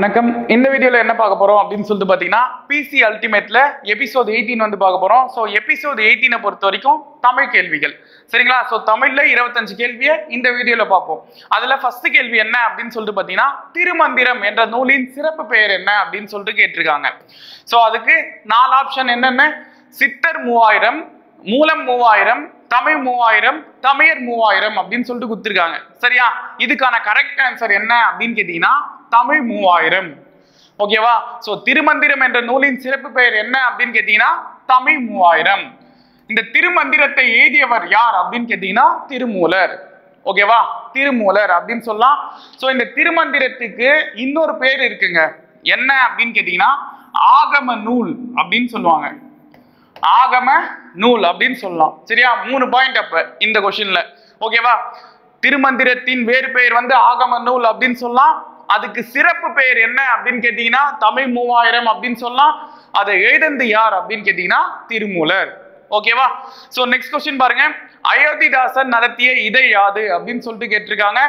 வணக்கம் இந்த வீடியோல என்ன பார்க்க போறோம் அப்படின்னு சொல்லிட்டு பாத்தீங்கன்னா பிசி அல்டிமேட்ல எபிசோட் எயிட்டீன் வந்து பார்க்க போறோம் ஸோ எபிசோட் எயிட்டீனை பொறுத்த வரைக்கும் தமிழ் கேள்விகள் சரிங்களா ஸோ தமிழ்ல இருபத்தஞ்சு கேள்வியை இந்த வீடியோல பார்ப்போம் அதுல ஃபர்ஸ்ட் கேள்வி என்ன அப்படின்னு சொல்லிட்டு பாத்தீங்கன்னா திருமந்திரம் என்ற நூலின் சிறப்பு பெயர் என்ன அப்படின்னு சொல்லிட்டு கேட்டிருக்காங்க ஸோ அதுக்கு நாலு ஆப்ஷன் என்னென்ன சித்தர் மூவாயிரம் மூலம் மூவாயிரம் தமிழ் மூவாயிரம் தமிழர் மூவாயிரம் அப்படின்னு சொல்லிட்டு கொடுத்துருக்காங்க சரியா இதுக்கான கரெக்ட் ஆன்சர் என்ன அப்படின்னு கேட்டீங்கன்னா தமிழ் மூவாயிரம் ஓகேவா சோ திருமந்திரம் என்ற நூலின் சிறப்பு பெயர் என்ன அப்படின்னு கேட்டீங்கன்னா தமிழ் மூவாயிரம் இந்த திருமந்திரத்தை எழுதியவர் யார் அப்படின்னு கேட்டீங்கன்னா திருமூலர் ஓகேவா திருமூலர் அப்படின்னு சொல்லலாம் சோ இந்த திருமந்திரத்துக்கு இன்னொரு பேர் இருக்குங்க என்ன அப்படின்னு கேட்டீங்கன்னா ஆகம நூல் அப்படின்னு சொல்லுவாங்க ஆகம நூல் அப்படின்னு சொல்லலாம் சரியா மூணு பாயிண்ட் அப்ப இந்த கொஸ்டின்ல ஓகேவா திருமந்திரத்தின் வேறு பெயர் வந்து ஆகம நூல் அப்படின்னு சொல்லலாம் அதுக்கு சிறப்பு பெயர் என்ன அப்படின்னு கேட்டீங்கன்னா தமிழ் மூவாயிரம் அப்படின்னு சொல்லலாம் அதை எழுதந்து யார் அப்படின்னு கேட்டீங்கன்னா திருமூலர் ஓகேவா சோ நெக்ஸ்ட் கொஸ்டின் பாருங்க அயோத்திதாசன் நடத்திய இதை யாது அப்படின்னு சொல்லிட்டு கேட்டிருக்காங்க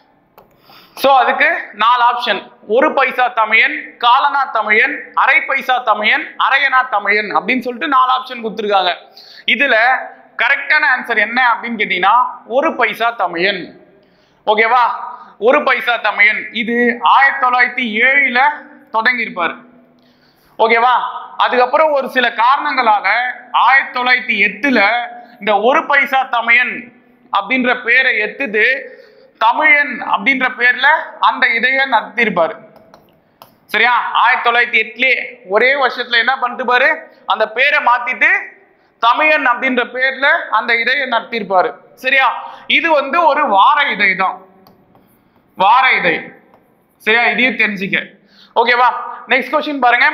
சோ அதுக்கு நாலு ஆப்ஷன் ஒரு பைசா தமிழன் காலனா தமிழன் அரை பைசா தமிழன் அரையனா தமிழன் அப்படின்னு சொல்லிட்டு நாலு ஆப்ஷன் கொடுத்துருக்காங்க இதுல கரெக்டான ஆன்சர் என்ன அப்படின்னு கேட்டீங்கன்னா ஒரு பைசா தமிழன் ஓகேவா ஒரு பைசா தமிழன் இது ஆயிரத்தி தொள்ளாயிரத்தி ஏழுல தொடங்கி இருப்பாரு ஓகேவா அதுக்கப்புறம் ஒரு சில காரணங்களால ஆயிரத்தி தொள்ளாயிரத்தி எட்டுல இந்த ஒரு பைசா தமிழன் அப்படின்ற பேரை எத்துது தமிழன் அப்படின்ற பேர்ல அந்த இதைய நடத்தியிருப்பாரு சரியா ஆயிரத்தி தொள்ளாயிரத்தி எட்டுலயே ஒரே வருஷத்துல என்ன பண்ணிட்டு பாரு அந்த பேரை மாத்திட்டு தமிழன் அப்படின்ற பேர்ல அந்த இதைய நடத்தியிருப்பாரு சரியா இது வந்து ஒரு வார இதை தான் வார இதை சரியா இதையும் தெரிஞ்சுக்க ஓகேவா நெக்ஸ்ட் கொஸ்டின் பாருங்க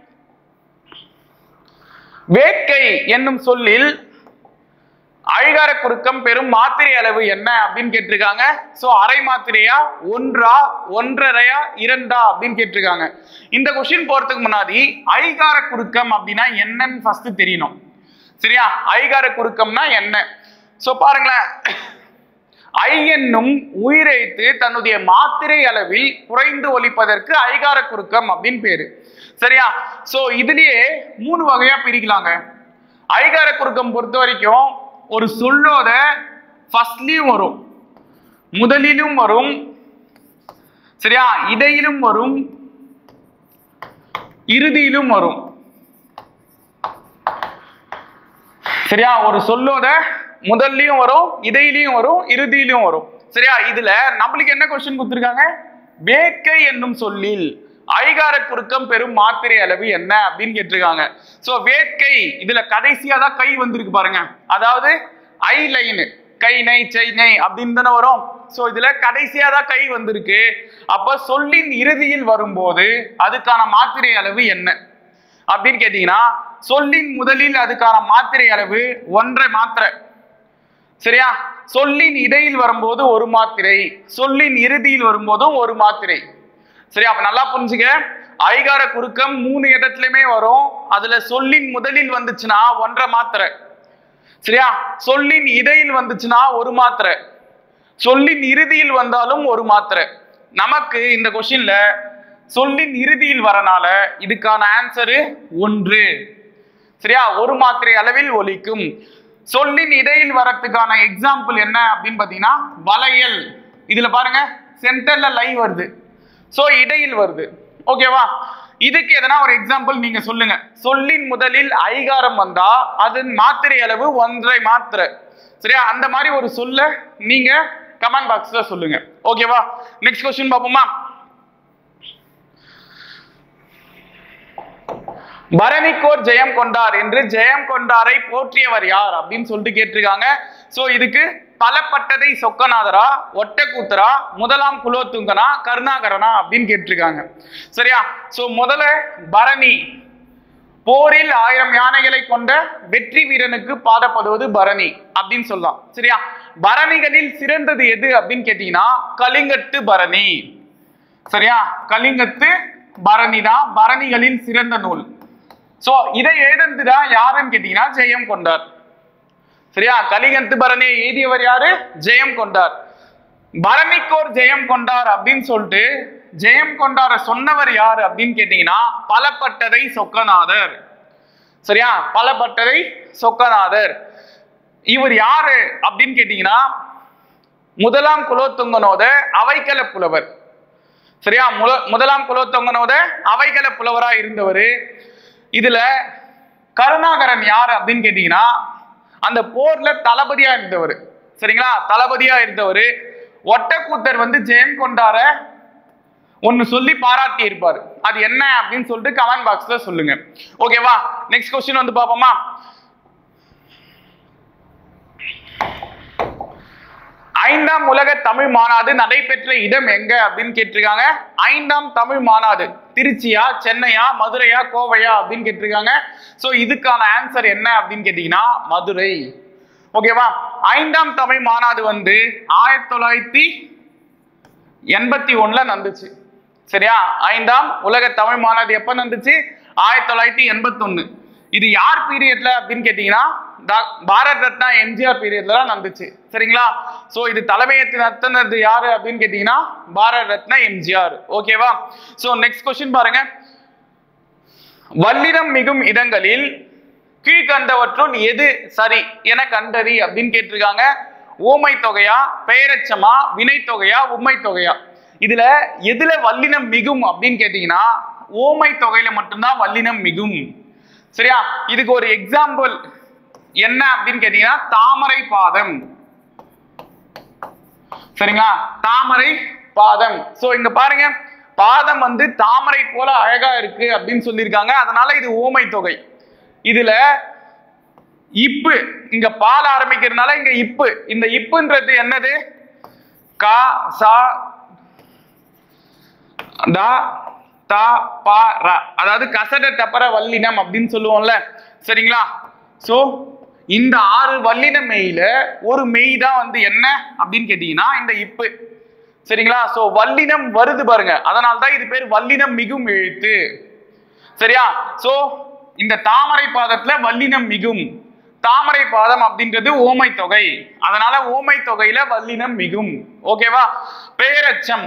வேட்கை என்னும் சொல்லில் அழிகார குறுக்கம் பெரும் மாத்திரை அளவு என்ன அப்படின்னு கேட்டிருக்காங்க சோ அரை மாத்திரையா ஒன்றா ஒன்றரையா இரண்டா அப்படின்னு கேட்டிருக்காங்க இந்த கொஸ்டின் போறதுக்கு முன்னாடி ஐகார குறுக்கம் அப்படின்னா என்னன்னு ஃபர்ஸ்ட் தெரியணும் சரியா ஐகார குறுக்கம்னா என்ன சோ பாருங்களேன் ஐ என்னும் உயிரைத்து தன்னுடைய மாத்திரை அளவில் குறைந்து ஒலிப்பதற்கு ஐகார குறுக்கம் அப்படின்னு பேரு சரியா சோ இதுலயே மூணு வகையா பிரிக்கலாங்க ஐகார குறுக்கம் பொறுத்த வரைக்கும் ஒரு சொல்லோட ஃபர்ஸ்ட்லயும் வரும் முதலிலும் வரும் சரியா இடையிலும் வரும் இறுதியிலும் வரும் சரியா ஒரு சொல்லோட முதல்லயும் வரும் இடையிலையும் வரும் இறுதியிலும் வரும் சரியா இதுல நம்மளுக்கு என்ன கொஸ்டின் கொடுத்துருக்காங்க வேட்கை என்னும் சொல்லில் ஐகார குறுக்கம் பெரும் மாத்திரை அளவு என்ன அப்படின்னு கேட்டிருக்காங்க சோ வேட்கை இதுல கடைசியா தான் கை வந்திருக்கு பாருங்க அதாவது ஐ லைனு கை நை செய் நை அப்படின்னு தானே வரும் சோ இதுல கடைசியா தான் கை வந்திருக்கு அப்ப சொல்லின் இறுதியில் வரும்போது அதுக்கான மாத்திரை அளவு என்ன அப்படின்னு கேட்டீங்கன்னா சொல்லின் முதலில் அதுக்கான மாத்திரை அளவு ஒன்றை மாத்திரை சரியா சொல்லின் இடையில் வரும்போது ஒரு மாத்திரை சொல்லின் இறுதியில் வரும்போதும் ஒரு மாத்திரை சரி அப்ப நல்லா புரிஞ்சுக்க ஐகார குறுக்கம் மூணு இடத்துலயுமே வரும் அதுல சொல்லின் முதலில் வந்துச்சுன்னா ஒன்றரை மாத்திரை சரியா சொல்லின் இடையில் வந்துச்சுன்னா ஒரு மாத்திரை சொல்லின் இறுதியில் வந்தாலும் ஒரு மாத்திரை நமக்கு இந்த கொஸ்டின்ல சொல்லின் இறுதியில் வரனால இதுக்கான ஆன்சரு ஒன்று சரியா ஒரு மாத்திரை அளவில் ஒலிக்கும் சொல்லின் இடையில் வரத்துக்கான எக்ஸாம்பிள் என்ன அப்படின்னு பாத்தீங்கன்னா வளையல் இதுல பாருங்க சென்டர்ல லைவ் வருது சோ இடையில் வருது ஓகேவா இதுக்கு எதனா ஒரு எக்ஸாம்பிள் நீங்க சொல்லுங்க சொல்லின் முதலில் ஐகாரம் வந்தா அதன் மாத்திரை அளவு ஒன்றை மாத்திரை சரியா அந்த மாதிரி ஒரு சொல்ல நீங்க கமெண்ட் பாக்ஸ்ல சொல்லுங்க ஓகேவா நெக்ஸ்ட் கொஸ்டின் பார்ப்போமா பரணிக்கோர் ஜெயம் கொண்டார் என்று ஜெயம் கொண்டாரை போற்றியவர் யார் அப்படின்னு சொல்லிட்டு கேட்டிருக்காங்க சோ இதுக்கு பலப்பட்டதை சொக்கநாதரா ஒட்டக்கூத்தரா முதலாம் குலோத்துங்கனா கருணாகரனா அப்படின்னு கேட்டிருக்காங்க சரியா சோ முதல்ல பரணி போரில் ஆயிரம் யானைகளை கொண்ட வெற்றி வீரனுக்கு பாடப்படுவது பரணி அப்படின்னு சொல்லலாம் சரியா பரணிகளில் சிறந்தது எது அப்படின்னு கேட்டீங்கன்னா கலிங்கத்து பரணி சரியா கலிங்கத்து பரணி தான் பரணிகளில் சிறந்த நூல் சோ இதை எழுதுனதுடா யாருன்னு கேட்டீங்கன்னா ஜெயம் கொண்டார் சரியா கலிகந்து பரணியை எழுதியவர் யாரு ஜெயம் கொண்டார் பரணிக்கோர் ஜெயம் கொண்டார் அப்படின்னு சொல்லிட்டு ஜெயம் கொண்டாட சொன்னவர் யாரு அப்படின்னு கேட்டீங்கன்னா பலப்பட்டதை சொக்கநாதர் சரியா பலப்பட்டதை சொக்கநாதர் இவர் யாரு அப்படின்னு கேட்டீங்கன்னா முதலாம் குலோத்துங்கனோட அவைக்கல புலவர் சரியா முல- முதலாம் குலோத்துங்கனோட அவைக்கல புலவரா இருந்தவர் இதுல கருணாகரன் யார் அப்படின்னு கேட்டீங்கன்னா அந்த போர்ல தளபதியா இருந்தவர் சரிங்களா தளபதியா இருந்தவர் ஒட்டக்கூத்தர் வந்து ஜெயம் கொண்டார ஒன்னு சொல்லி பாராட்டி இருப்பாரு அது என்ன அப்படின்னு சொல்லிட்டு கமெண்ட் பாக்ஸ்ல சொல்லுங்க ஓகேவா நெக்ஸ்ட் கொஸ்டின் வந்து பாப்போமா ஐந்தாம் உலக தமிழ் மாநாடு நடைபெற்ற இடம் எங்க அப்படின்னு கேட்டிருக்காங்க ஐந்தாம் தமிழ் மாநாடு திருச்சியா சென்னையா மதுரையா கோவையா அப்படின்னு கேட்டிருக்காங்க சோ இதுக்கான ஆன்சர் என்ன அப்படின்னு கேட்டீங்கன்னா மதுரை ஓகேவா ஐந்தாம் தமிழ் மாநாடு வந்து ஆயிரத்தி தொள்ளாயிரத்தி எண்பத்தி ஒண்ணுல நடந்துச்சு சரியா ஐந்தாம் உலக தமிழ் மாநாடு எப்ப நடந்துச்சு ஆயிரத்தி தொள்ளாயிரத்தி எண்பத்தி ஒண்ணு இது யார் பீரியட்ல அப்படின்னு கேட்டீங்கன்னா டா- பாரத் ரத்னா எம்ஜிஆர் பீரியட்ல தான் நடந்துச்சு சரிங்களா சோ இது தலைமையேற்று நடத்தினது யாரு அப்படின்னு கேட்டீங்கன்னா பாரத் ரத்னா எம்ஜிஆர் ஓகேவா சோ நெக்ஸ்ட் கொஸ்டின் பாருங்க வல்லினம் மிகும் இடங்களில் கீழ்கண்டவற்றுள் எது சரி என கண்டறி அப்படின்னு கேட்டிருக்காங்க ஓமை தொகையா பெயரச்சமா வினை தொகையா உண்மை தொகையா இதுல எதுல வல்லினம் மிகும் அப்படின்னு கேட்டீங்கன்னா ஓமை தொகையில மட்டும்தான் வல்லினம் மிகும் சரியா இதுக்கு ஒரு எக்ஸாம்பிள் என்ன அப்படின்னு கேட்டீங்கன்னா தாமரை பாதம் சரிங்களா தாமரை பாதம் சோ இங்க பாருங்க பாதம் வந்து தாமரை போல அழகா இருக்கு அப்படின்னு சொல்லியிருக்காங்க அதனால இது ஓமை தொகை இதுல இப்பு இங்க பால் ஆரம்பிக்கிறதுனால இங்க இப்பு இந்த இப்புன்றது என்னது கா சா தா தா பா ர அதாவது கசட டப்பர வல்லினம் அப்படின்னு சொல்லுவோம்ல சரிங்களா சோ இந்த ஆறு வல்லின மெய்யில ஒரு மெய் தான் வந்து என்ன அப்படின்னு கேட்டீங்கன்னா இந்த இப்பு சரிங்களா சோ வல்லினம் வருது பாருங்க அதனால தான் இது பேர் வல்லினம் மிகும் எழுத்து சரியா சோ இந்த தாமரை பாதத்துல வல்லினம் மிகும் தாமரை பாதம் அப்படின்றது ஓமை தொகை அதனால ஓமை தொகையில வல்லினம் மிகும் ஓகேவா பெயரச்சம்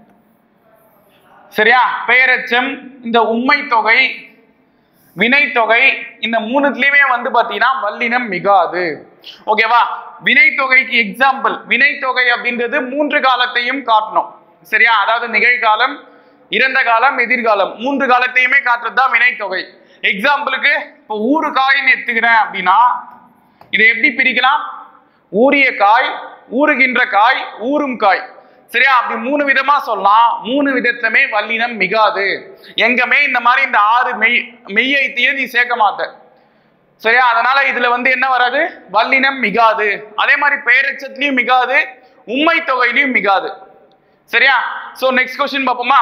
சரியா பெயரச்சம் இந்த உண்மை தொகை வினைத்தொகை இந்த மூணுத்துலயுமே வந்து பாத்தீங்கன்னா வல்லினம் மிகாது ஓகேவா வினைத்தொகைக்கு எக்ஸாம்பிள் வினைத்தொகை அப்படின்றது மூன்று காலத்தையும் காட்டணும் சரியா அதாவது நிகழ்காலம் இறந்த காலம் எதிர்காலம் மூன்று காலத்தையுமே காட்டுறது தான் வினைத்தொகை எக்ஸாம்பிளுக்கு இப்போ ஊறு காயின்னு எடுத்துக்கிறேன் அப்படின்னா இதை எப்படி பிரிக்கலாம் ஊறிய காய் ஊறுகின்ற காய் ஊறும் காய் சரியா அப்படி மூணு விதமா சொல்லலாம் மூணு விதத்துலமே வல்லினம் மிகாது எங்கமே இந்த மாதிரி இந்த ஆறு மெய் மெய்யைத்தையும் நீ சேர்க்க மாட்ட சரியா அதனால இதுல வந்து என்ன வராது வல்லினம் மிகாது அதே மாதிரி பெயரெச்சத்துலயும் மிகாது உண்மை தொகையிலையும் மிகாது சரியா சோ நெக்ஸ்ட் கொஸ்டின் பார்ப்போமா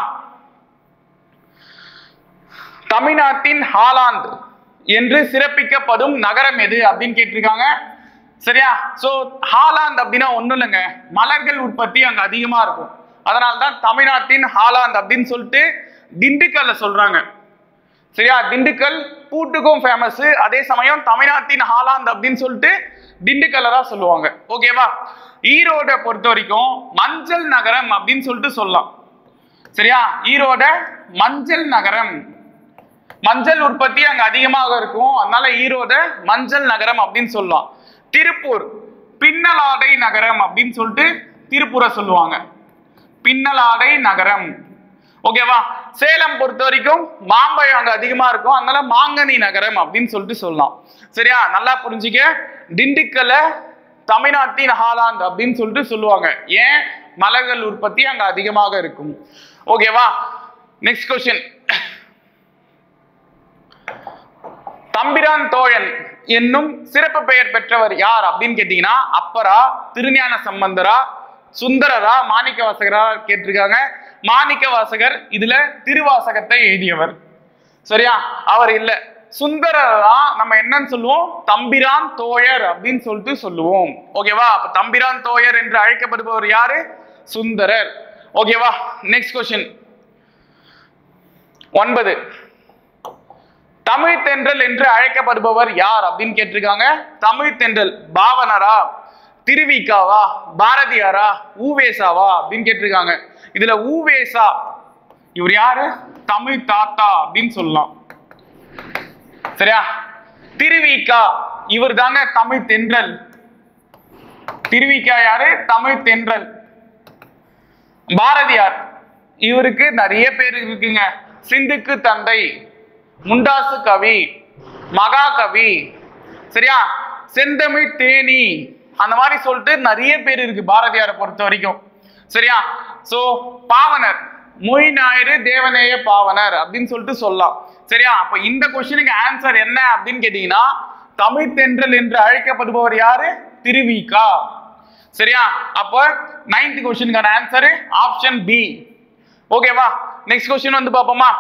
தமிழ்நாட்டின் ஹாலாந்து என்று சிறப்பிக்கப்படும் நகரம் எது அப்படின்னு கேட்டிருக்காங்க சரியா சோ ஹாலாந்து அப்படின்னா ஒண்ணும் இல்லைங்க மலர்கள் உற்பத்தி அங்க அதிகமா இருக்கும் அதனால தான் தமிழ்நாட்டின் ஹாலாந்து அப்படின்னு சொல்லிட்டு திண்டுக்கல்ல சொல்றாங்க சரியா திண்டுக்கல் பூட்டுக்கும் ஃபேமஸ் அதே சமயம் தமிழ்நாட்டின் ஹாலாந்து அப்படின்னு சொல்லிட்டு திண்டுக்கல்ல தான் சொல்லுவாங்க ஓகேவா ஈரோட பொறுத்த வரைக்கும் மஞ்சள் நகரம் அப்படின்னு சொல்லிட்டு சொல்லலாம் சரியா ஈரோட மஞ்சள் நகரம் மஞ்சள் உற்பத்தி அங்க அதிகமாக இருக்கும் அதனால ஈரோட மஞ்சள் நகரம் அப்படின்னு சொல்லலாம் திருப்பூர் பின்னலாடை நகரம் அப்படின்னு சொல்லிட்டு திருப்பூரை சொல்லுவாங்க பின்னலாடை நகரம் ஓகேவா சேலம் பொறுத்த வரைக்கும் மாம்பழம் அங்க அதிகமா இருக்கும் அதனால மாங்கனி நகரம் அப்படின்னு சொல்லிட்டு சொல்லலாம் சரியா நல்லா புரிஞ்சுக்க திண்டுக்கல்ல தமிழ்நாட்டின் ஹாலாந்து அப்படின்னு சொல்லிட்டு சொல்லுவாங்க ஏன் மலர்கள் உற்பத்தி அங்க அதிகமாக இருக்கும் ஓகேவா நெக்ஸ்ட் கொஸ்டின் தம்பிரான் தோழன் என்னும் சிறப்பு பெயர் பெற்றவர் யார் அப்படின்னு கேட்டீங்கன்னா அப்பரா திருஞான சம்பந்தரா சுந்தரரா மாணிக்க வாசகரா கேட்டிருக்காங்க மாணிக்க வாசகர் இதுல திருவாசகத்தை எழுதியவர் சரியா அவர் இல்ல சுந்தரரா நம்ம என்னன்னு சொல்லுவோம் தம்பிரான் தோழர் அப்படின்னு சொல்லிட்டு சொல்லுவோம் ஓகேவா அப்ப தம்பிரான் தோழர் என்று அழைக்கப்படுபவர் யாரு சுந்தரர் ஓகேவா நெக்ஸ்ட் கொஸ்டின் ஒன்பது தமிழ் தென்றல் என்று அழைக்கப்படுபவர் யார் அப்படின்னு கேட்டிருக்காங்க தமிழ் தென்றல் பாவனரா திருவிக்காவா பாரதியாரா ஊவேசாவா அப்படின்னு கேட்டிருக்காங்க இதுல ஊவேசா இவர் யாரு தமிழ் தாத்தா அப்படின்னு சொல்லலாம் சரியா திருவிக்கா இவர் தாங்க தமிழ் தென்றல் திருவிக்கா யாரு தமிழ் தென்றல் பாரதியார் இவருக்கு நிறைய பேர் இருக்குங்க சிந்துக்கு தந்தை முண்டாசு கவி மகாகவி சரியா செந்தமிழ் தேனி அந்த மாதிரி சொல்லிட்டு நிறைய பேர் இருக்கு பாரதியாரை பொறுத்த வரைக்கும் சரியா சோ பாவனர் மொய் ஞாயிறு தேவநேய பாவனர் அப்படின்னு சொல்லிட்டு சொல்லலாம் சரியா அப்ப இந்த கொஸ்டினுக்கு ஆன்சர் என்ன அப்படின்னு கேட்டீங்கன்னா தமிழ் தென்றல் என்று அழைக்கப்படுபவர் யாரு திருவிகா சரியா அப்போ நைன்த் கொஸ்டினுக்கான ஆன்சர் ஆப்ஷன் பி ஓகேவா நெக்ஸ்ட் கொஸ்டின் வந்து பார்ப்போமா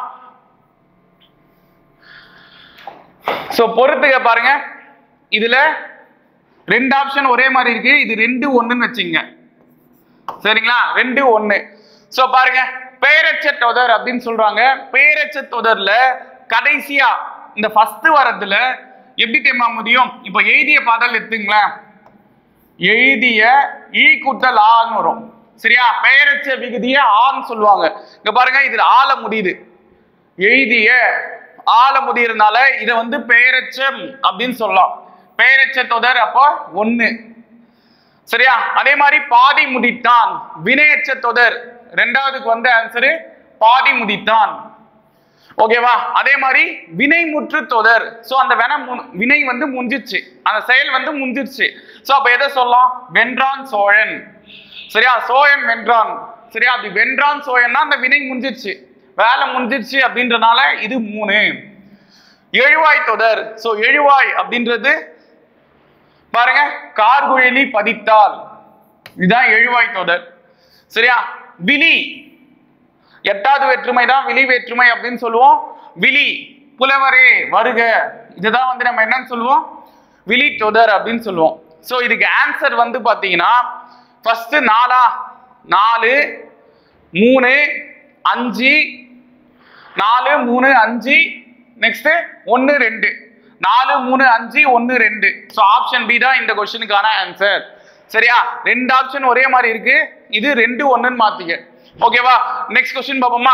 சோ பொறுத்துக்க பாருங்க இதுல ரெண்டு ஆப்ஷன் ஒரே மாதிரி இருக்கு இது ரெண்டு ஒண்ணுன்னு வச்சுங்க சரிங்களா ரெண்டு ஒண்ணு சோ பாருங்க பெயரச்ச தொடர் அப்படின்னு சொல்றாங்க பெயரச்ச தொடர்ல கடைசியா இந்த ஃபர்ஸ்ட் வரதுல எப்படி தெரியுமா முடியும் இப்போ எழுதிய பாடல் எடுத்துங்களேன் எழுதிய ஈ கூட்டல் ஆன்னு வரும் சரியா பெயரச்ச விகுதிய ஆன்னு சொல்லுவாங்க இங்க பாருங்க இதுல ஆல முடியுது எழுதிய ஆல முடியறதுனால இதை வந்து பெயரச்சம் அப்படின்னு சொல்லலாம் பெயரச்ச தொடர் அப்போ ஒண்ணு சரியா அதே மாதிரி பாதி முடித்தான் வினையச்ச தொடர் ரெண்டாவதுக்கு வந்த ஆன்சரு பாதி முடித்தான் ஓகேவா அதே மாதிரி வினை முற்று தொடர் சோ அந்த வினை மு- வினை வந்து முடிஞ்சிருச்சு அந்த செயல் வந்து முடிஞ்சிருச்சு சோ அப்ப எதை சொல்லலாம் வென்றான் சோழன் சரியா சோழன் வென்றான் சரியா அப்படி வென்றான் சோழன்னா அந்த வினை முடிஞ்சிருச்சு வேலை முடிஞ்சிருச்சு அப்படின்றனால இது மூணு எழுவாய் தொடர் சோ எழுவாய் அப்படின்றது பாருங்க கார்குழலி பதித்தால் இதுதான் எழுவாய் தொடர் சரியா விழி எட்டாவது வேற்றுமை தான் விழி வேற்றுமை அப்படின்னு சொல்லுவோம் விழி புலவரே வருக இதுதான் வந்து நம்ம என்னன்னு சொல்லுவோம் விழி தொடர் அப்படின்னு சொல்லுவோம் சோ இதுக்கு ஆன்சர் வந்து பாத்தீங்கன்னா ஃபர்ஸ்ட் நாலா நாலு மூணு அஞ்சு நாலு மூணு அஞ்சு நெக்ஸ்ட் ஒன்னு ரெண்டு நாலு மூணு அஞ்சு ஒன்னு ரெண்டு ஸோ ஆப்ஷன் பி தான் இந்த கொஸ்டினுக்கான ஆன்சர் சரியா ரெண்டு ஆப்ஷன் ஒரே மாதிரி இருக்கு இது ரெண்டு ஒண்ணுன்னு மாத்திக்க ஓகேவா நெக்ஸ்ட் கொஸ்டின் பார்ப்போமா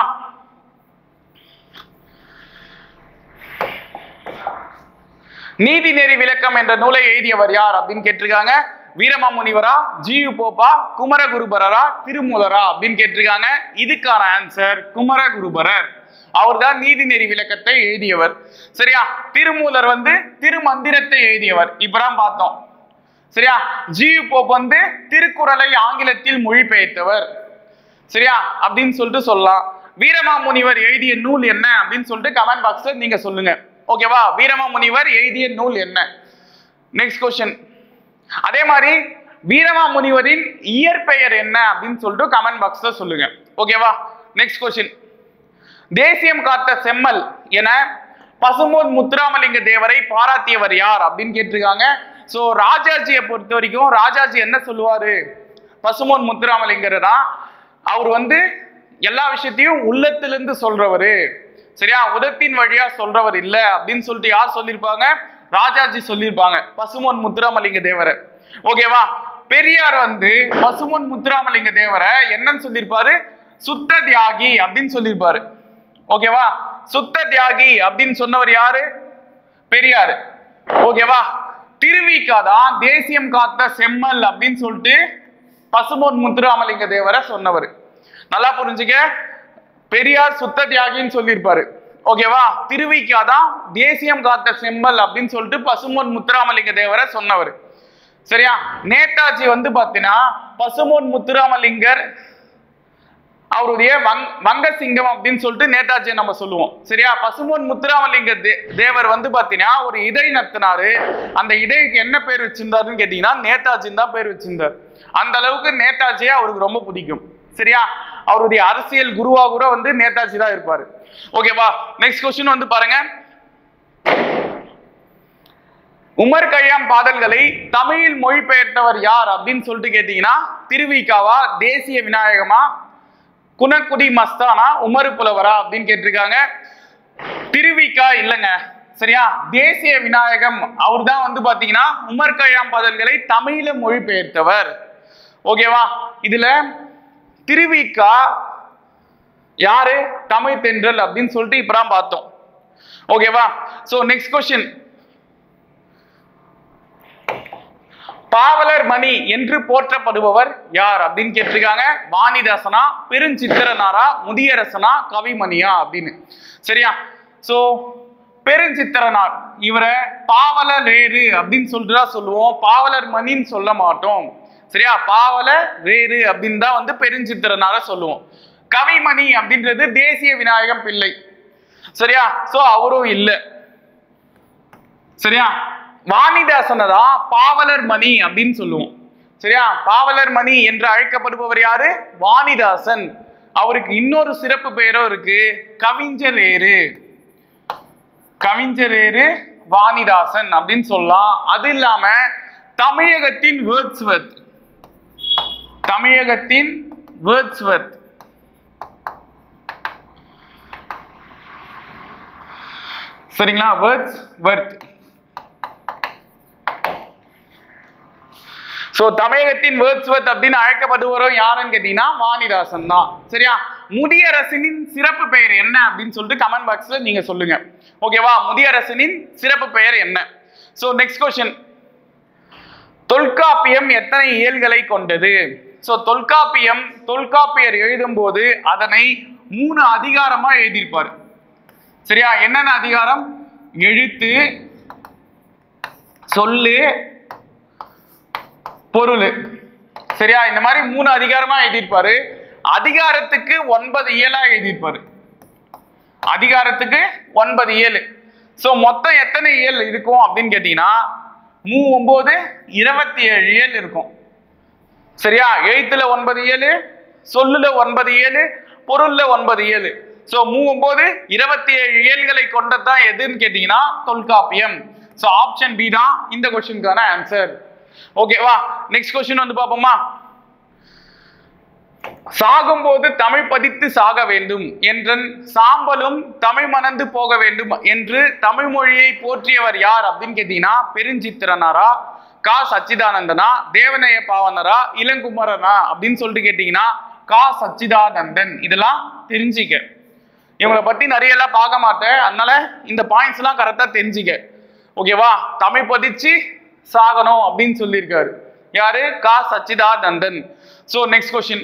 நீதிநெறி விளக்கம் என்ற நூலை எழுதியவர் யார் அப்படின்னு கேட்டிருக்காங்க வீரமாமுனிவரா ஜியு போப்பா குமரகுருபரரா திருமூலரா அப்படின்னு கேட்டிருக்காங்க இதுக்கான ஆன்சர் குமரகுருபரர் அவர்தான் நீதிநெறி விளக்கத்தை எழுதியவர் சரியா திருமூலர் வந்து திருமந்திரத்தை எழுதியவர் இப்பதான் பார்த்தோம் சரியா ஜியு போப் வந்து திருக்குறளை ஆங்கிலத்தில் மொழிபெயர்த்தவர் சரியா அப்படின்னு சொல்லிட்டு சொல்லலாம் வீரமாமுனிவர் எழுதிய நூல் என்ன அப்படின்னு சொல்லிட்டு கமெண்ட் பாக்ஸ்ல நீங்க சொல்லுங்க ஓகேவா வீரமாமுனிவர் எழுதிய நூல் என்ன நெக்ஸ்ட் கொஸ்டின் அதே மாதிரி வீரமாமுனிவரின் இயற்பெயர் என்ன அப்படின்னு சொல்லிட்டு கமெண்ட் பாக்ஸ்ல சொல்லுங்க ஓகேவா நெக்ஸ்ட் கொஸ்டின் தேசியம் காத்த செம்மல் என பசும்பொன் முத்துராமலிங்க தேவரை பாராட்டியவர் யார் அப்படின்னு கேட்டிருக்காங்க சோ ராஜாஜியை பொறுத்த வரைக்கும் ராஜாஜி என்ன சொல்லுவாரு பசும்பொன் முத்துராமலிங்கரா அவர் வந்து எல்லா விஷயத்தையும் உள்ளத்திலிருந்து சொல்றவரு சரியா உதத்தின் வழியா சொல்றவர் இல்ல அப்படின்னு சொல்லிட்டு யார் சொல்லியிருப்பாங்க ராஜாஜி சொல்லியிருப்பாங்க பசுமொன் முத்துராமலிங்க தேவரை ஓகேவா பெரியார் வந்து பசுமொன் முத்துராமலிங்க தேவரை என்னன்னு சொல்லியிருப்பாரு சுத்த தியாகி அப்படின்னு சொல்லியிருப்பாரு ஓகேவா சுத்த தியாகி அப்படின்னு சொன்னவர் யாரு பெரியாரு ஓகேவா திருவிக்கா தான் தேசியம் காத்த செம்மல் அப்படின்னு சொல்லிட்டு பசுமொன் முத்துராமலிங்க தேவரை சொன்னவர் நல்லா புரிஞ்சுக்க பெரியார் சுத்த தியாகின்னு சொல்லியிருப்பாரு ஓகேவா திருவிக்கா தான் தேசியம் காத்த செம்மல் அப்படின்னு சொல்லிட்டு பசுமொன் முத்துராமலிங்க தேவரை சொன்னவர் சரியா நேதாஜி வந்து பாத்தீங்கன்னா பசுமொன் முத்துராமலிங்கர் அவருடைய வங் வங்கசிங்கம் அப்படின்னு சொல்லிட்டு நேதாஜியை நம்ம சொல்லுவோம் சரியா பசுமொன் முத்துராமலிங்க தே- தேவர் வந்து பாத்தீங்கன்னா ஒரு இடை நத்தினாரு அந்த இடைக்கு என்ன பேர் வச்சிருந்தாருன்னு கேட்டீங்கன்னா நேதாஜின்னு தான் பேர் வச்சிருந்தார் அந்த அளவுக்கு நேதாஜியை அவருக்கு ரொம்ப பிடிக்கும் சரியா அவருடைய அரசியல் குருவா கூட வந்து நேதாஜி தான் இருப்பாரு ஓகேவா நெக்ஸ்ட் கொஸ்டின் வந்து பாருங்க உமர் கய்யாம் பாடல்களை தமிழில் மொழிபெயர்த்தவர் யார் அப்படின்னு சொல்லிட்டு கேட்டீங்கன்னா திருவிக்காவா தேசிய விநாயகமா குணக்குடி மஸ்தானா உமரு புலவரா அப்படின்னு கேட்டிருக்காங்க திருவிக்கா இல்லைங்க சரியா தேசிய விநாயகம் அவர் தான் வந்து பாத்தீங்கன்னா உமர் கய்யாம் பாடல்களை தமிழில மொழிபெயர்த்தவர் ஓகேவா இதுல திருவிக்கா யாரு தமிழ் தென்றல் அப்படின்னு சொல்லிட்டு இப்பதான் பார்த்தோம் ஓகேவா சோ நெக்ஸ்ட் கொஸ்டின் பாவலர் மணி என்று போற்றப்படுபவர் யார் அப்படின்னு கேட்டிருக்காங்க வாணிதாசனா பெருஞ்சித்திரனாரா முதியரசனா கவிமணியா அப்படின்னு சரியா சோ பெருஞ்சித்திரனார் இவரை பாவலரேறு அப்படின்னு சொல்லிட்டு தான் சொல்லுவோம் பாவலர் மணின்னு சொல்ல மாட்டோம் சரியா பாவல ரேறு அப்படின்னு தான் வந்து பெருஞ்சித்திரனார சொல்லுவோம் கவிமணி அப்படின்றது தேசிய விநாயகம் பிள்ளை சரியா சோ அவரும் இல்ல சரியா வாணிதாசனை தான் பாவலர் மணி அப்படின்னு சொல்லுவோம் சரியா பாவலர் மணி என்று அழைக்கப்படுபவர் யாரு வாணிதாசன் அவருக்கு இன்னொரு சிறப்பு பெயரும் இருக்கு கவிஞரேறு கவிஞரேறு வாணிதாசன் அப்படின்னு சொல்லலாம் அது இல்லாம தமிழகத்தின் வேர்ட்ஸ்வர்த் தமிழகத்தின் வேர்ட்ஸ்வர்த் சரிங்களா வேர்ட்ஸ் வர்த் சோ தமிழகத்தின் வேர்ட்ஸ்வர்த் அப்படின்னு அழைக்கப்படுவரும் யாருன்னு கேட்டீங்கன்னா வாணிதாசன் தான் சரியா முதியரசனின் சிறப்பு பெயர் என்ன அப்படின்னு சொல்லிட்டு கமெண்ட் பாக்ஸ்ல நீங்க சொல்லுங்க ஓகேவா முதியரசனின் சிறப்பு பெயர் என்ன சோ நெக்ஸ்ட் கொஸ்டின் தொல்காப்பியம் எத்தனை இயல்களை கொண்டது சோ தொல்காப்பியம் தொல்காப்பியர் எழுதும்போது அதனை மூணு அதிகாரமா எழுதியிருப்பாரு சரியா என்னென்ன அதிகாரம் எழுத்து சொல்லு பொருள் சரியா இந்த மாதிரி மூணு அதிகாரமா எழுதியிருப்பாரு அதிகாரத்துக்கு ஒன்பது இயலா எழுதியிருப்பாரு அதிகாரத்துக்கு ஒன்பது இயல் சோ மொத்தம் எத்தனை இயல் இருக்கும் அப்படின்னு கேட்டீங்கன்னா மூ ஒன்பது இருபத்தி ஏழு இயல் இருக்கும் சரியா எழுத்துல ஒன்பது ஏழு சொல்லுல ஒன்பது ஏழு பொருள்ல ஒன்பது ஏழு சோ மூ ஒன்பது இருபத்தி ஏழு இயல்களை கொண்டதுதான் எதுன்னு கேட்டீங்கன்னா தொல்காப்பியம் சோ ஆப்ஷன் பி தான் இந்த கொஸ்டினுக்கான ஆன்சர் ஓகேவா நெக்ஸ்ட் கொஸ்டின் வந்து பார்ப்போமா சாகும்போது தமிழ் பதித்து சாக வேண்டும் என்றன் சாம்பலும் தமிழ் மணந்து போக வேண்டும் என்று தமிழ் மொழியை போற்றியவர் யார் அப்படின்னு கேட்டீங்கன்னா பெருஞ்சித்திரனாரா கா சச்சிதானந்தனா தேவநேய பாவனரா இளங்குமரனா அப்படின்னு சொல்லிட்டு கேட்டீங்கன்னா கா சச்சிதானந்தன் இதெல்லாம் தெரிஞ்சிக்க இவங்களை பத்தி நிறைய எல்லாம் பார்க்க மாட்டேன் அதனால இந்த பாயிண்ட்ஸ் எல்லாம் கரெக்டா தெரிஞ்சிக்க ஓகேவா தமிழ் பதிச்சு சாகணும் அப்படின்னு சொல்லியிருக்காரு யாரு கா சச்சிதானந்தன் சோ நெக்ஸ்ட் கொஸ்டின்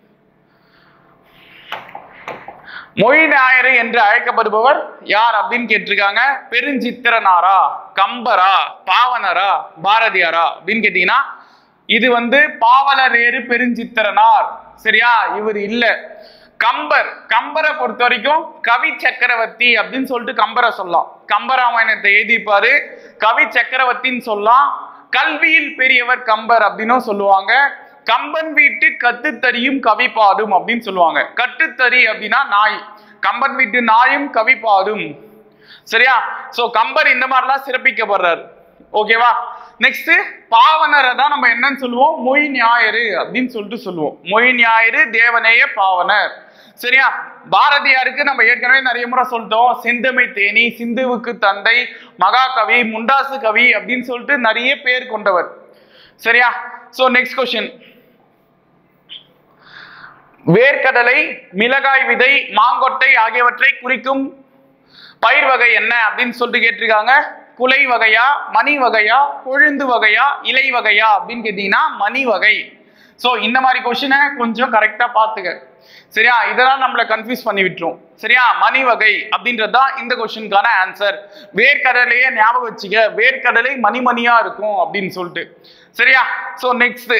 மொழி ஞாயிறு என்று அழைக்கப்படுபவர் யார் அப்படின்னு கேட்டிருக்காங்க பெருஞ்சித்திரனாரா கம்பரா பாவனரா பாரதியாரா அப்படின்னு கேட்டீங்கன்னா இது வந்து பாவலரேறு பெருஞ்சித்திரனார் சரியா இவர் இல்ல கம்பர் கம்பரை பொறுத்த வரைக்கும் கவி சக்கரவர்த்தி அப்படின்னு சொல்லிட்டு கம்பரை சொல்லலாம் கம்பராமாயணத்தை எழுதிப்பாரு கவி சக்கரவர்த்தின்னு சொல்லலாம் கல்வியில் பெரியவர் கம்பர் அப்படின்னும் சொல்லுவாங்க கம்பன் வீட்டு கத்துத்தறியும் கவி பாடும் அப்படின்னு சொல்லுவாங்க கட்டுத்தறி அப்படின்னா நாய் கம்பன் வீட்டு நாயும் கவி பாடும் சரியா சோ கம்பர் இந்த மாதிரிலாம் சிறப்பிக்கப்படுறாரு ஓகேவா நெக்ஸ்ட் பாவனரை தான் நம்ம என்னன்னு சொல்லுவோம் மொய் ஞாயிறு அப்படின்னு சொல்லிட்டு சொல்லுவோம் மொய் ஞாயிறு தேவநேய பாவனர் சரியா பாரதியாருக்கு நம்ம ஏற்கனவே நிறைய முறை சொல்லிட்டோம் செந்தமை தேனி சிந்துவுக்கு தந்தை மகாகவி முண்டாசு கவி அப்படின்னு சொல்லிட்டு நிறைய பேர் கொண்டவர் சரியா சோ நெக்ஸ்ட் கொஸ்டின் வேர்க்கடலை மிளகாய் விதை மாங்கொட்டை ஆகியவற்றை குறிக்கும் பயிர் வகை என்ன அப்படின்னு சொல்லிட்டு கேட்டிருக்காங்க குலை வகையா மணி வகையா கொழுந்து வகையா இலை வகையா அப்படின்னு கேட்டீங்கன்னா மணி வகை சோ இந்த மாதிரி கொஸ்டினை கொஞ்சம் கரெக்டா பாத்துக்க சரியா இதெல்லாம் நம்மள கன்ஃபியூஸ் பண்ணி விட்டுரும் சரியா மணி வகை அப்படின்றது தான் இந்த கொஸ்டினுக்கான ஆன்சர் வேர்க்கடலையே ஞாபகம் வச்சுக்க வேர்க்கடலை மணிமணியா இருக்கும் அப்படின்னு சொல்லிட்டு சரியா சோ நெக்ஸ்ட்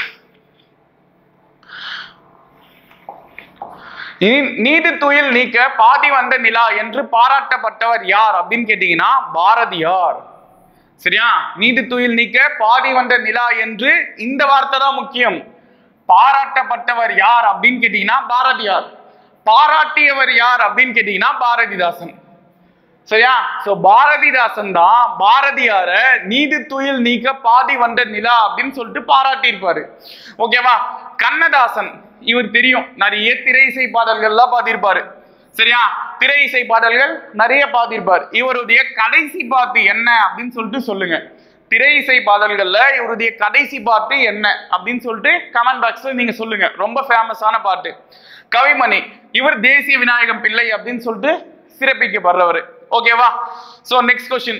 நீதி துயில் நீக்க பாதி வந்த நிலா என்று பாராட்டப்பட்டவர் யார் அப்படின்னு கேட்டீங்கன்னா பாரதியார் சரியா நீதி துயில் நீக்க பாதி வந்த நிலா என்று இந்த வார்த்தை தான் முக்கியம் பாராட்டப்பட்டவர் யார் அப்படின்னு கேட்டீங்கன்னா பாரதியார் பாராட்டியவர் யார் அப்படின்னு கேட்டீங்கன்னா பாரதிதாசன் சரியா சோ பாரதிதாசன் தான் பாரதியார நீதி துயில் நீக்க பாதி வந்த நிலா அப்படின்னு சொல்லிட்டு பாராட்டியிருப்பாரு ஓகேவா கண்ணதாசன் இவர் தெரியும் நிறைய திரை இசை பாடல்கள்லாம் பார்த்திருப்பாரு சரியா திரை இசை பாடல்கள் நிறைய பார்த்திருப்பார் இவருடைய கடைசி பாட்டு என்ன அப்படின்னு சொல்லிட்டு சொல்லுங்க திரை இசை பாடல்கள்ல இவருடைய கடைசி பாட்டு என்ன அப்படின்னு சொல்லிட்டு கமெண்ட் பாக்ஸ்ல நீங்க சொல்லுங்க ரொம்ப ஃபேமஸான பாட்டு கவிமணி இவர் தேசிய விநாயகம் பிள்ளை அப்படின்னு சொல்லிட்டு சிறப்பிக்கப்படுறவர் ஓகேவா சோ நெக்ஸ்ட் கொஸ்டின்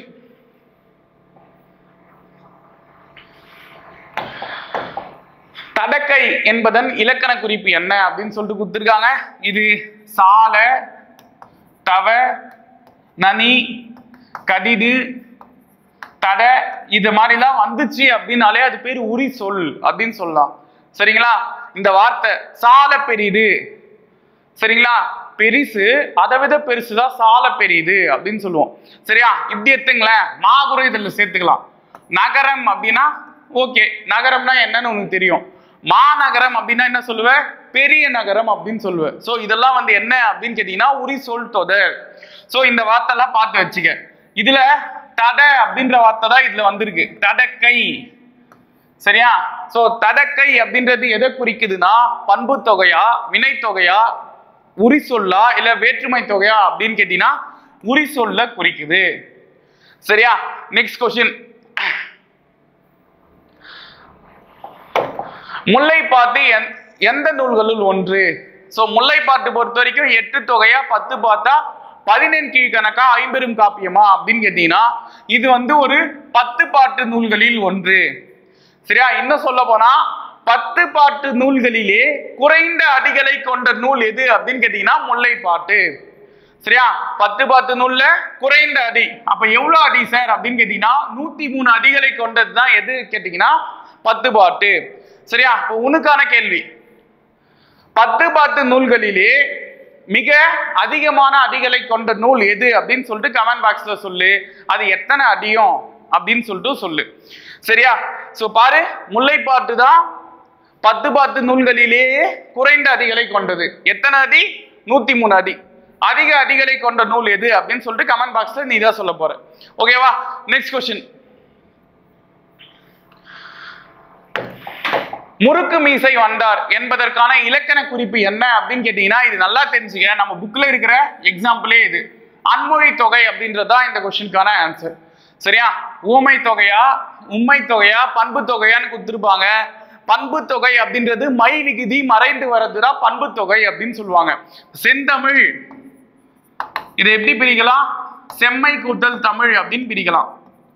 தடக்கை என்பதன் இலக்கண குறிப்பு என்ன அப்படின்னு சொல்லிட்டு கொடுத்துருக்காங்க இது சால தவ நனி கடிது தட இது மாதிரிலாம் வந்துச்சு அப்படின்னாலே அது பேர் உரி சொல் அப்படின்னு சொல்லலாம் சரிங்களா இந்த வார்த்தை சால பெரிது சரிங்களா பெரிசு அதை விட பெருசுதான் சால பெரியுது அப்படின்னு சொல்லுவோம் சரியா இப்படி எடுத்துங்களேன் மாகுரம் இதுல சேர்த்துக்கலாம் நகரம் அப்படின்னா ஓகே நகரம்னா என்னன்னு உனக்கு தெரியும் மாநகரம் அப்படின்னா என்ன சொல்லுவேன் பெரிய நகரம் அப்படின்னு சொல்லுவேன் சோ இதெல்லாம் வந்து என்ன அப்படின்னு கேட்டீங்கன்னா உரி சொல் தொடர் சோ இந்த வார்த்தைலாம் பார்த்து வச்சுக்க இதுல தட அப்படின்ற வார்த்தை தான் இதுல வந்திருக்கு தடக்கை சரியா சோ தடக்கை அப்படின்றது எதை குறிக்குதுன்னா பண்பு தொகையா வினை தொகையா உரி சொல்லா இல்ல வேற்றுமை தொகையா அப்படின்னு கேட்டீங்கன்னா உரி சொல்ல குறிக்குது சரியா நெக்ஸ்ட் கொஸ்டின் முல்லைப்பாட்டு எந்- எந்த நூல்களுள் ஒன்று சோ முல்லைப்பாட்டு பொறுத்த வரைக்கும் எட்டு தொகையா பத்து பார்த்தா பதினெண் கீழ்கணக்கா ஐம்பெரும் காப்பியமா அப்படின்னு கேட்டீங்கன்னா இது வந்து ஒரு பத்து பாட்டு நூல்களில் ஒன்று சரியா இன்னும் சொல்ல போனா பத்து பாட்டு நூல்களிலே குறைந்த அடிகளை கொண்ட நூல் எது அப்படின்னு கேட்டீங்கன்னா முல்லைப்பாட்டு சரியா பத்து பாட்டு நூல்ல குறைந்த அடி அப்ப எவ்வளவு அடி சார் அப்படின்னு கேட்டீங்கன்னா நூத்தி மூணு அடிகளை கொண்டது தான் எது கேட்டீங்கன்னா பத்து பாட்டு சரியா இப்போ உனக்கான கேள்வி பத்து பாட்டு நூல்களிலே மிக அதிகமான அடிகளை கொண்ட நூல் எது அப்படின்னு சொல்லிட்டு கமெண்ட் பாக்ஸ்ல சொல்லு அது எத்தனை அடியும் அப்படின்னு சொல்லிட்டு சொல்லு சரியா சோ பாரு முல்லைப்பாட்டு தான் பத்து பாட்டு நூல்களிலேயே குறைந்த அடிகளை கொண்டது எத்தனை அடி நூத்தி மூணு அடி அதிக அடிகளை கொண்ட நூல் எது அப்படின்னு சொல்லிட்டு கமெண்ட் பாக்ஸ்ல நீ தான் சொல்ல போற ஓகேவா நெக்ஸ்ட் கொஸ்டின் முறுக்கு மீசை வந்தார் என்பதற்கான இலக்கண குறிப்பு என்ன அப்படின்னு கேட்டீங்கன்னா இது நல்லா தெரிஞ்சுக்க நம்ம புக்ல இருக்கிற எக்ஸாம்பிளே இது அன்மொழி தொகை அப்படின்றதா இந்த கொஸ்டினுக்கான ஆன்சர் சரியா ஊமை தொகையா உண்மை தொகையா பண்பு தொகையான்னு கொடுத்துருப்பாங்க பண்பு தொகை அப்படின்றது மை விகுதி மறைந்து வர்றதுதான் பண்பு தொகை அப்படின்னு சொல்லுவாங்க செந்தமிழ் இதை எப்படி பிரிக்கலாம் செம்மை கூட்டல் தமிழ் அப்படின்னு பிரிக்கலாம்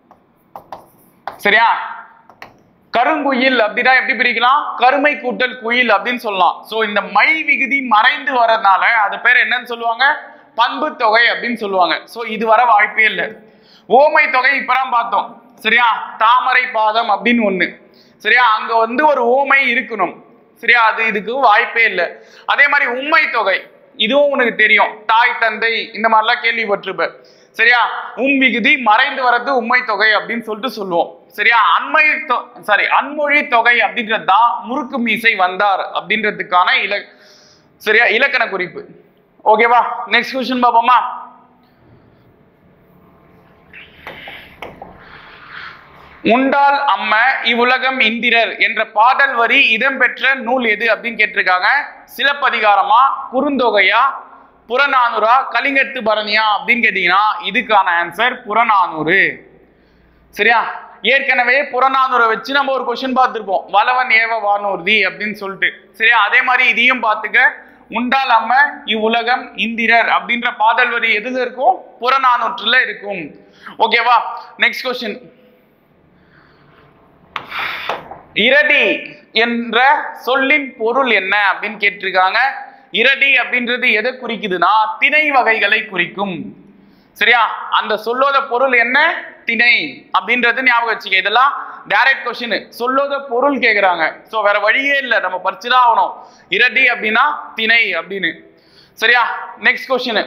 சரியா கருங்குயில் அப்படின்னா எப்படி பிரிக்கலாம் கருமை கூட்டல் குயில் அப்படின்னு சொல்லலாம் சோ இந்த மை விகுதி மறைந்து வரதுனால அது பேர் என்னன்னு சொல்லுவாங்க பண்பு தொகை அப்படின்னு சொல்லுவாங்க சோ இது வர வாய்ப்பே இல்லை ஓமை தொகை இப்பதான் பார்த்தோம் சரியா தாமரை பாதம் அப்படின்னு ஒண்ணு சரியா அங்க வந்து ஒரு ஓமை இருக்கணும் சரியா அது இதுக்கு வாய்ப்பே இல்லை அதே மாதிரி உண்மை தொகை இதுவும் உனக்கு தெரியும் தாய் தந்தை இந்த மாதிரிலாம் கேள்விப்பட்டிருப்ப சரியா உம் விகுதி மறைந்து வர்றது உண்மை தொகை அப்படின்னு சொல்லிட்டு சொல்லுவோம் சரியா அண்மை சாரி அன்மொழி தொகை அப்படின்றது தான் முறுக்கு மீசை வந்தார் அப்படின்றதுக்கான இல சரியா இலக்கண குறிப்பு ஓகேவா நெக்ஸ்ட் கொஸ்டின் பார்ப்போமா உண்டால் அம்ம இவ்வுலகம் இந்திரர் என்ற பாடல் வரி இடம்பெற்ற நூல் எது அப்படின்னு கேட்டிருக்காங்க சிலப்பதிகாரமா குறுந்தொகையா புறநானூறா கலிங்கத்து பரணியா அப்படின்னு கேட்டீங்கன்னா இதுக்கான ஆன்சர் புறநானூறு சரியா ஏற்கனவே புறநானூரை வச்சு நம்ம ஒரு கொஸ்டின் பார்த்திருப்போம் வளவன் ஏவ வானூர்தி அப்படின்னு சொல்லிட்டு சரியா அதே மாதிரி இதையும் பார்த்துக்க உண்டால் அம்ம இவ்வுலகம் இந்திரர் அப்படின்ற பாடல் வரி எதுல இருக்கும் புறநானூற்றுல இருக்கும் ஓகேவா நெக்ஸ்ட் கொஸ்டின் இரடி என்ற சொல்லின் பொருள் என்ன அப்படின்னு கேட்டிருக்காங்க இரடி அப்படின்றது எதை குறிக்குதுன்னா திணை வகைகளை குறிக்கும் சரியா அந்த சொல்லோத பொருள் என்ன திணை அப்படின்றது ஞாபகம் வச்சுக்க இதெல்லாம் டைரக்ட் கொஸ்டின் சொல்லோத பொருள் கேக்குறாங்க சோ வேற வழியே இல்லை நம்ம படிச்சுதான் ஆகணும் இரடி அப்படின்னா திணை அப்படின்னு சரியா நெக்ஸ்ட் கொஸ்டின்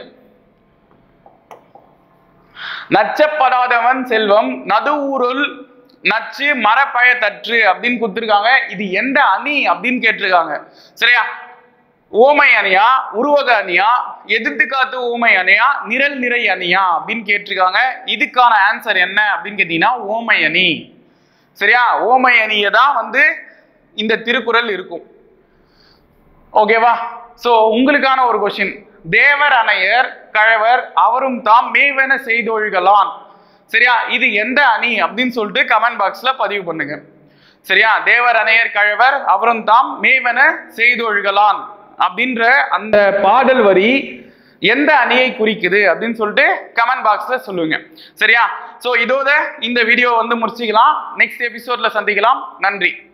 நச்சப்படாதவன் செல்வம் நடுவூருள் நச்சு மரப்பய தற்று அப்படின்னு கொடுத்துருக்காங்க இது எந்த அணி அப்படின்னு கேட்டிருக்காங்க சரியா ஓமை அணியா உருவக அணியா எதிர்த்து காத்து ஓமை அணியா நிரல் நிறை அணியா அப்படின்னு கேட்டிருக்காங்க இதுக்கான ஆன்சர் என்ன அப்படின்னு கேட்டீங்கன்னா ஓமை அணி சரியா ஓமை அணியை தான் வந்து இந்த திருக்குறள் இருக்கும் ஓகேவா சோ உங்களுக்கான ஒரு கொஸ்டின் தேவர் அணையர் கழவர் அவரும் தாம் மேவென செய்தொழுகலான் சரியா இது எந்த அணி அப்படின்னு சொல்லிட்டு கமெண்ட் பாக்ஸ்ல பதிவு பண்ணுங்க சரியா தேவர் அணையர் கழவர் அவரும் தாம் மேவன செய்தொழுகலான் அப்படின்ற அந்த பாடல் வரி எந்த அணியை குறிக்குது அப்படின்னு சொல்லிட்டு கமெண்ட் பாக்ஸ்ல சொல்லுங்க சரியா சோ இதோட இந்த வீடியோ வந்து முடிச்சுக்கலாம் நெக்ஸ்ட் எபிசோட்ல சந்திக்கலாம் நன்றி